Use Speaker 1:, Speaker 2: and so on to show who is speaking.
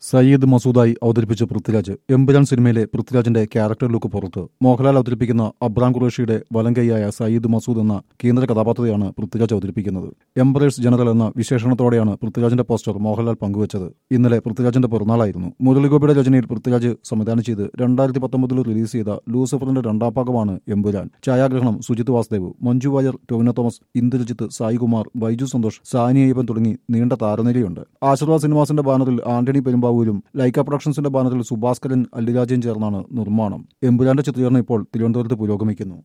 Speaker 1: സയ്യിദ് മസൂദായി അവതരിപ്പിച്ച പൃഥ്വിരാജ് എമ്പുരാൻ സിനിമയിലെ പൃഥ്വിരാജിന്റെ ക്യാരക്ടർ ലുക്ക് പുറത്ത് മോഹൻലാൽ അവതരിപ്പിക്കുന്ന അബ്രാം ഖുറേഷിയുടെ വലങ്കൈയായ സയ്യിദ് മസൂദ് എന്ന കേന്ദ്ര കഥാപാത്രത്തെയാണ് പൃഥ്വിരാജ് അവതരിപ്പിക്കുന്നത് എംബറേഴ്സ് ജനറൽ എന്ന വിശേഷണത്തോടെയാണ് പൃഥ്വിരാജിന്റെ പോസ്റ്റർ മോഹൻലാൽ പങ്കുവച്ചത് ഇന്നലെ പൃഥ്വിരാജിന്റെ പിറന്നാളായിരുന്നു മുരളിഗോപിയുടെ രചനയിൽ പൃഥ്വിരാജ് സംവിധാനം ചെയ്ത് രണ്ടായിരത്തി പത്തൊമ്പതിൽ റിലീസ് ചെയ്ത ലൂസിഫറിന്റെ രണ്ടാം ഭാഗമാണ് എമ്പുരാൻ ഛായാഗ്രഹണം സുജിത് വാസുദേവ് മഞ്ജു വാര്യർ ടൊവിനോ തോമസ് ഇന്ദ്രജിത്ത് സായികുമാർ ബൈജു സന്തോഷ് സാനി അയ്യപ്പൻ തുടങ്ങി നീണ്ട താരനിരയുണ്ട് ആശീർവാദ് സിനിമാസിന്റെ ബാനറിൽ ആന്റണി പെരുമ്പാവൂരും ലൈക്ക പ്രൊഡക്ഷൻസിന്റെ ബാനറിൽ സുഭാസ്കരൻ അല്ലിരാജയും ചേർന്നാണ് നിർമ്മാണം എമ്പുരാന്റെ ചിത്രീകരണം ഇപ്പോൾ തിരുവനന്തപുരത്ത് പുരോഗമിക്കുന്നു